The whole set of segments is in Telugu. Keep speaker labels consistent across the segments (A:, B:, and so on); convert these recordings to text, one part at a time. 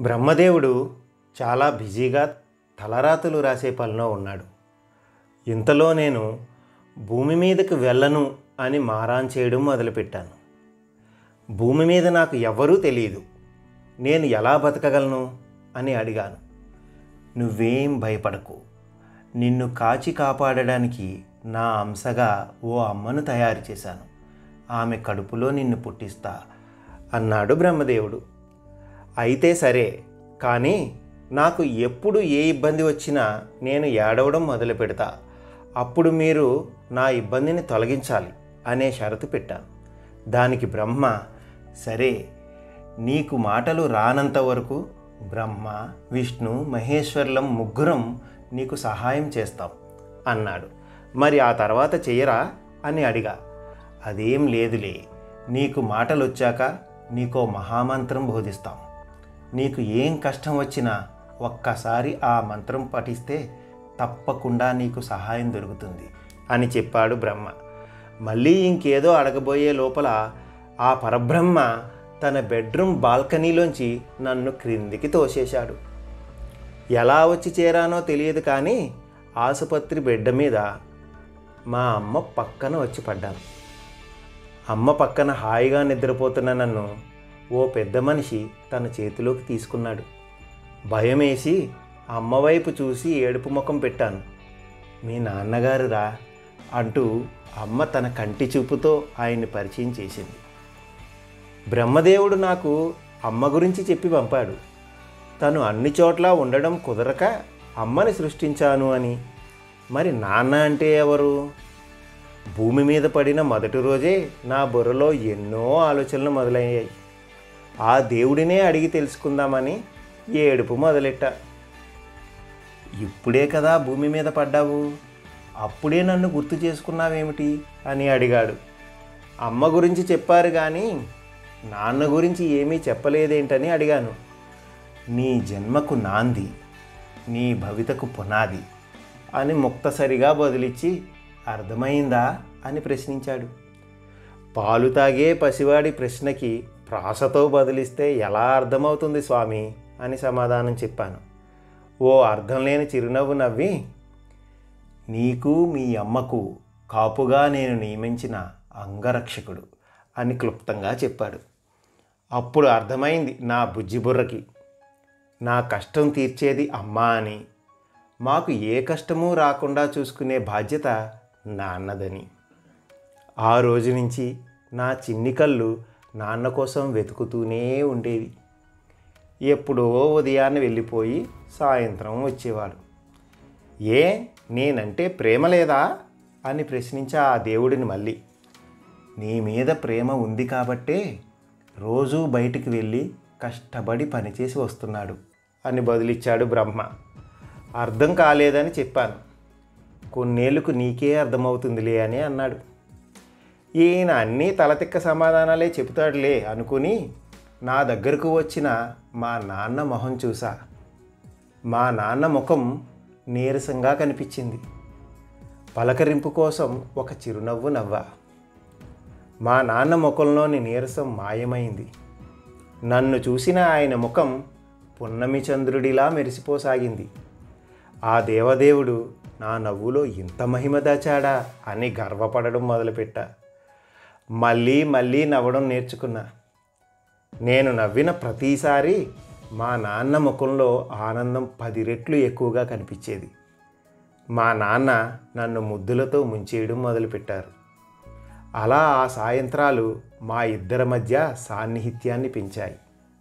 A: బ్రహ్మదేవుడు చాలా బిజీగా తలరాతులు రాసే పనిలో ఉన్నాడు ఇంతలో నేను భూమి మీదకి వెళ్ళను అని మారాన్ చేయడం మొదలుపెట్టాను భూమి మీద నాకు ఎవ్వరూ తెలియదు నేను ఎలా బతకగలను అని అడిగాను నువ్వేం భయపడకు నిన్ను కాచి కాపాడడానికి నా అంశగా ఓ అమ్మను తయారు చేశాను ఆమె కడుపులో నిన్ను పుట్టిస్తా అన్నాడు బ్రహ్మదేవుడు అయితే సరే కానీ నాకు ఎప్పుడు ఏ ఇబ్బంది వచ్చినా నేను ఏడవడం మొదలు పెడతా అప్పుడు మీరు నా ఇబ్బందిని తొలగించాలి అనే షరతు పెట్టాను దానికి బ్రహ్మ సరే నీకు మాటలు రానంత వరకు బ్రహ్మ విష్ణు మహేశ్వర్లం ముగ్గురం నీకు సహాయం చేస్తాం అన్నాడు మరి ఆ తర్వాత చెయ్యరా అని అడిగా అదేం లేదులే నీకు మాటలు వచ్చాక నీకో మహామంత్రం బోధిస్తాం నీకు ఏం కష్టం వచ్చినా ఒక్కసారి ఆ మంత్రం పఠిస్తే తప్పకుండా నీకు సహాయం దొరుకుతుంది అని చెప్పాడు బ్రహ్మ మళ్ళీ ఇంకేదో అడగబోయే లోపల ఆ పరబ్రహ్మ తన బెడ్రూమ్ బాల్కనీలోంచి నన్ను క్రిందికి తోసేశాడు ఎలా వచ్చి చేరానో తెలియదు కానీ ఆసుపత్రి బెడ్ మీద మా అమ్మ పక్కన వచ్చి పడ్డాను అమ్మ పక్కన హాయిగా నిద్రపోతున్న నన్ను ఓ పెద్ద మనిషి తన చేతిలోకి తీసుకున్నాడు భయమేసి అమ్మ వైపు చూసి ఏడుపు ముఖం పెట్టాను మీ నాన్నగారు రా అంటూ అమ్మ తన కంటి చూపుతో ఆయన్ని పరిచయం చేసింది బ్రహ్మదేవుడు నాకు అమ్మ గురించి చెప్పి పంపాడు తను అన్ని చోట్ల ఉండడం కుదరక అమ్మని సృష్టించాను అని మరి నాన్న అంటే ఎవరు భూమి మీద పడిన మొదటి రోజే నా బుర్రలో ఎన్నో ఆలోచనలు మొదలయ్యాయి ఆ దేవుడినే అడిగి తెలుసుకుందామని ఏడుపు మొదలెట్టా ఇప్పుడే కదా భూమి మీద పడ్డావు అప్పుడే నన్ను గుర్తు చేసుకున్నావేమిటి అని అడిగాడు అమ్మ గురించి చెప్పారు కానీ నాన్న గురించి ఏమీ చెప్పలేదేంటని అడిగాను నీ జన్మకు నాంది నీ భవితకు పునాది అని ముక్తసరిగా బదులిచ్చి అర్థమైందా అని ప్రశ్నించాడు పాలు తాగే పసివాడి ప్రశ్నకి ప్రాసతో బదిలిస్తే ఎలా అర్థమవుతుంది స్వామి అని సమాధానం చెప్పాను ఓ అర్థం లేని చిరునవ్వు నవ్వి నీకు మీ అమ్మకు కాపుగా నేను నియమించిన అంగరక్షకుడు అని క్లుప్తంగా చెప్పాడు అప్పుడు అర్థమైంది నా బుజ్జిబుర్రకి నా కష్టం తీర్చేది అమ్మ అని మాకు ఏ కష్టమూ రాకుండా చూసుకునే బాధ్యత నాన్నదని ఆ రోజు నుంచి నా చిన్ని కళ్ళు నాన్న కోసం వెతుకుతూనే ఉండేవి ఎప్పుడో ఉదయాన్నే వెళ్ళిపోయి సాయంత్రం వచ్చేవాడు ఏ నేనంటే ప్రేమ లేదా అని ప్రశ్నించా ఆ దేవుడిని మళ్ళీ నీ మీద ప్రేమ ఉంది కాబట్టే రోజూ బయటికి వెళ్ళి కష్టపడి పనిచేసి వస్తున్నాడు అని బదులిచ్చాడు బ్రహ్మ అర్థం కాలేదని చెప్పాను కొన్నేళ్లకు నీకే అర్థమవుతుందిలే అని అన్నాడు ఈయన అన్నీ తలతిక్క సమాధానాలే చెబుతాడులే అనుకుని నా దగ్గరకు వచ్చిన మా నాన్న మొహం చూసా మా నాన్న ముఖం నీరసంగా కనిపించింది పలకరింపు కోసం ఒక చిరునవ్వు నవ్వా మా నాన్న ముఖంలోని నీరసం మాయమైంది నన్ను చూసిన ఆయన ముఖం పున్నమి చంద్రుడిలా మెరిసిపోసాగింది ఆ దేవదేవుడు నా నవ్వులో ఇంత మహిమ దాచాడా అని గర్వపడడం మొదలుపెట్టా మళ్ళీ మళ్ళీ నవ్వడం నేర్చుకున్నా నేను నవ్విన ప్రతిసారి మా నాన్న ముఖంలో ఆనందం పది రెట్లు ఎక్కువగా కనిపించేది మా నాన్న నన్ను ముద్దులతో ముంచేయడం మొదలుపెట్టారు అలా ఆ సాయంత్రాలు మా ఇద్దరి మధ్య సాన్నిహిత్యాన్ని పెంచాయి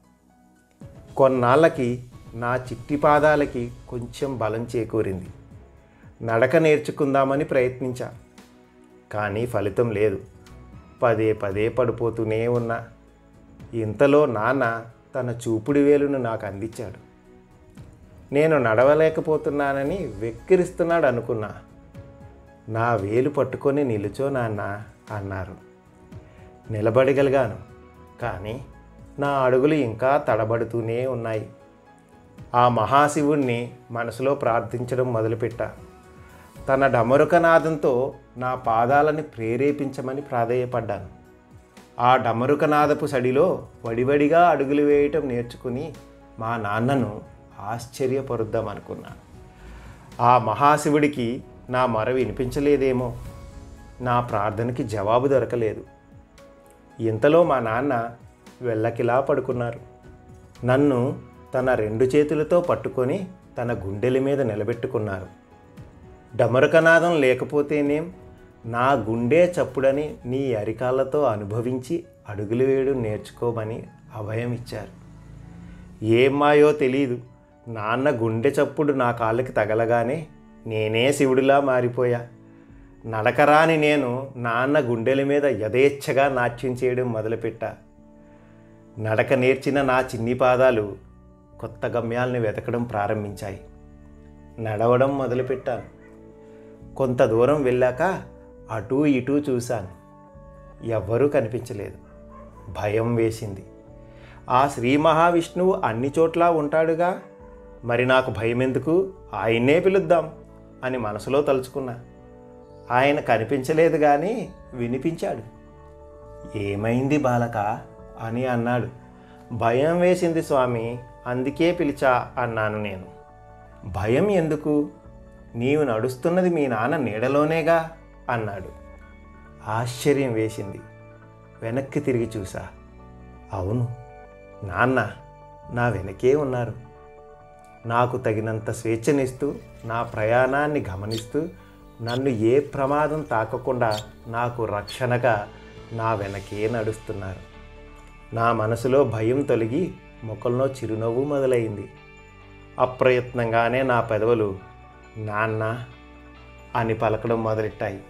A: కొన్నాళ్ళకి నా చిట్టి పాదాలకి కొంచెం బలం చేకూరింది నడక నేర్చుకుందామని ప్రయత్నించా కానీ ఫలితం లేదు పదే పదే పడిపోతూనే ఉన్నా ఇంతలో నాన్న తన చూపుడు వేలును నాకు అందించాడు నేను నడవలేకపోతున్నానని వెక్కిరిస్తున్నాడు అనుకున్నా నా వేలు పట్టుకొని నిలుచో నాన్న అన్నారు నిలబడగలిగాను కానీ నా అడుగులు ఇంకా తడబడుతూనే ఉన్నాయి ఆ మహాశివుణ్ణి మనసులో ప్రార్థించడం మొదలుపెట్టా తన డమరుకనాదంతో నా పాదాలని ప్రేరేపించమని ప్రాధేయపడ్డాను ఆ డమరుకనాదపు సడిలో వడివడిగా అడుగులు వేయటం నేర్చుకుని మా నాన్నను ఆశ్చర్యపరుద్దామనుకున్నా ఆ మహాశివుడికి నా మొర వినిపించలేదేమో నా ప్రార్థనకి జవాబు దొరకలేదు ఇంతలో మా నాన్న వెళ్ళకిలా పడుకున్నారు నన్ను తన రెండు చేతులతో పట్టుకొని తన గుండెల మీద నిలబెట్టుకున్నారు డమరుకనాదం లేకపోతేనేం నా గుండె చప్పుడని నీ అరికాళ్ళతో అనుభవించి అడుగులు వేయడం నేర్చుకోమని అభయం ఇచ్చారు ఏం మాయో తెలీదు నాన్న గుండె చప్పుడు నా కాళ్ళకి తగలగానే నేనే శివుడిలా మారిపోయా నడకరాని నేను నాన్న గుండెల మీద యథేచ్ఛగా నాట్యం చేయడం మొదలుపెట్టా నడక నేర్చిన నా చిన్ని పాదాలు కొత్త గమ్యాలను వెతకడం ప్రారంభించాయి నడవడం మొదలుపెట్టాను కొంత దూరం వెళ్ళాక అటూ ఇటూ చూశాను ఎవ్వరూ కనిపించలేదు భయం వేసింది ఆ శ్రీ మహావిష్ణువు అన్ని చోట్ల ఉంటాడుగా మరి నాకు భయం ఎందుకు ఆయన్నే పిలుద్దాం అని మనసులో తలుచుకున్నా ఆయన కనిపించలేదు కానీ వినిపించాడు ఏమైంది బాలక అని అన్నాడు భయం వేసింది స్వామి అందుకే పిలిచా అన్నాను నేను భయం ఎందుకు నీవు నడుస్తున్నది మీ నాన్న నీడలోనేగా అన్నాడు ఆశ్చర్యం వేసింది వెనక్కి తిరిగి చూసా అవును నాన్న నా వెనకే ఉన్నారు నాకు తగినంత స్వేచ్ఛనిస్తూ నా ప్రయాణాన్ని గమనిస్తూ నన్ను ఏ ప్రమాదం తాకకుండా నాకు రక్షణగా నా వెనకే నడుస్తున్నారు నా మనసులో భయం తొలగి ముఖంలో చిరునవ్వు మొదలైంది అప్రయత్నంగానే నా పెదవులు నాన్న అని పలకడం మొదలెట్టాయి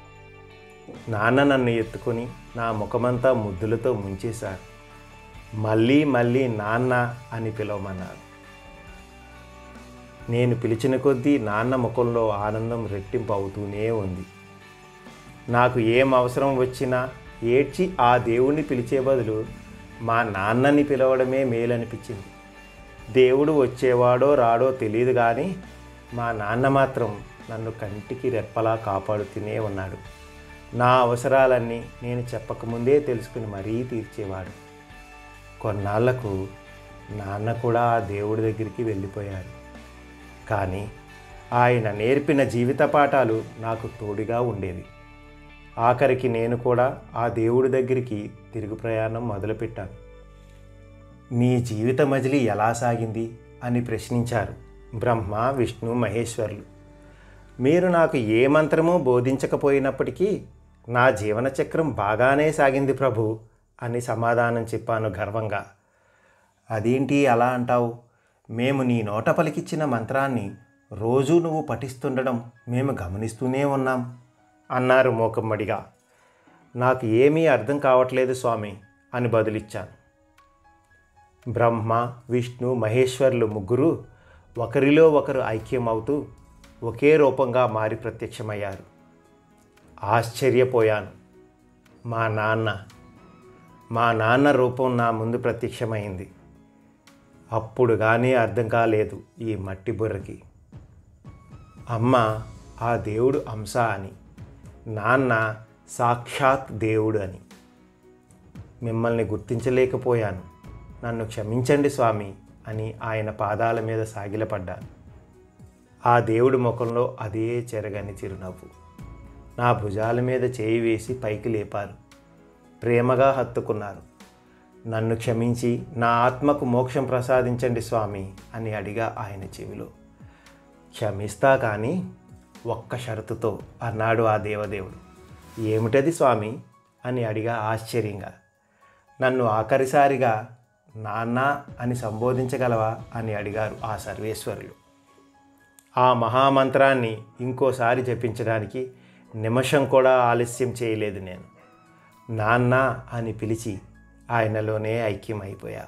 A: నాన్న నన్ను ఎత్తుకొని నా ముఖమంతా ముద్దులతో ముంచేశారు మళ్ళీ మళ్ళీ నాన్న అని పిలవమన్నారు నేను పిలిచిన కొద్దీ నాన్న ముఖంలో ఆనందం రెట్టింపు అవుతూనే ఉంది నాకు ఏం అవసరం వచ్చినా ఏడ్చి ఆ దేవుణ్ణి పిలిచే బదులు మా నాన్నని పిలవడమే మేలనిపించింది దేవుడు వచ్చేవాడో రాడో తెలియదు కానీ మా నాన్న మాత్రం నన్ను కంటికి రెప్పలా కాపాడుతూనే ఉన్నాడు నా అవసరాలన్నీ నేను చెప్పకముందే తెలుసుకుని మరీ తీర్చేవాడు కొన్నాళ్లకు నాన్న కూడా ఆ దేవుడి దగ్గరికి వెళ్ళిపోయారు కానీ ఆయన నేర్పిన జీవిత పాఠాలు నాకు తోడుగా ఉండేవి ఆఖరికి నేను కూడా ఆ దేవుడి దగ్గరికి తిరుగు ప్రయాణం మొదలుపెట్టాను నీ జీవిత మజిలీ ఎలా సాగింది అని ప్రశ్నించారు బ్రహ్మ విష్ణు మహేశ్వరులు మీరు నాకు ఏ మంత్రమూ బోధించకపోయినప్పటికీ నా జీవన చక్రం బాగానే సాగింది ప్రభు అని సమాధానం చెప్పాను గర్వంగా అదేంటి అలా అంటావు మేము నీ నోట పలికిచ్చిన మంత్రాన్ని రోజూ నువ్వు పఠిస్తుండడం మేము గమనిస్తూనే ఉన్నాం అన్నారు మూకమ్మడిగా నాకు ఏమీ అర్థం కావట్లేదు స్వామి అని బదులిచ్చాను బ్రహ్మ విష్ణు మహేశ్వరులు ముగ్గురు ఒకరిలో ఒకరు ఐక్యమవుతూ ఒకే రూపంగా మారి ప్రత్యక్షమయ్యారు ఆశ్చర్యపోయాను మా నాన్న మా నాన్న రూపం నా ముందు ప్రత్యక్షమైంది అప్పుడు కానీ అర్థం కాలేదు ఈ మట్టి బుర్రకి అమ్మ ఆ దేవుడు అంశ అని నాన్న సాక్షాత్ దేవుడు అని మిమ్మల్ని గుర్తించలేకపోయాను నన్ను క్షమించండి స్వామి అని ఆయన పాదాల మీద సాగిలపడ్డాను ఆ దేవుడి ముఖంలో అదే చెరగని చిరునవ్వు నా భుజాల మీద చేయి వేసి పైకి లేపారు ప్రేమగా హత్తుకున్నారు నన్ను క్షమించి నా ఆత్మకు మోక్షం ప్రసాదించండి స్వామి అని అడిగా ఆయన చెవిలో క్షమిస్తా కానీ ఒక్క షరతుతో అన్నాడు ఆ దేవదేవుడు ఏమిటది స్వామి అని అడిగా ఆశ్చర్యంగా నన్ను ఆఖరిసారిగా నాన్న అని సంబోధించగలవా అని అడిగారు ఆ సర్వేశ్వరులు ఆ మహామంత్రాన్ని ఇంకోసారి జపించడానికి నిమిషం కూడా ఆలస్యం చేయలేదు నేను నాన్న అని పిలిచి ఆయనలోనే ఐక్యమైపోయా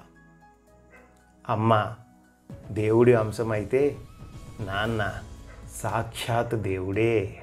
A: అమ్మ దేవుడి అంశమైతే నాన్న సాక్షాత్ దేవుడే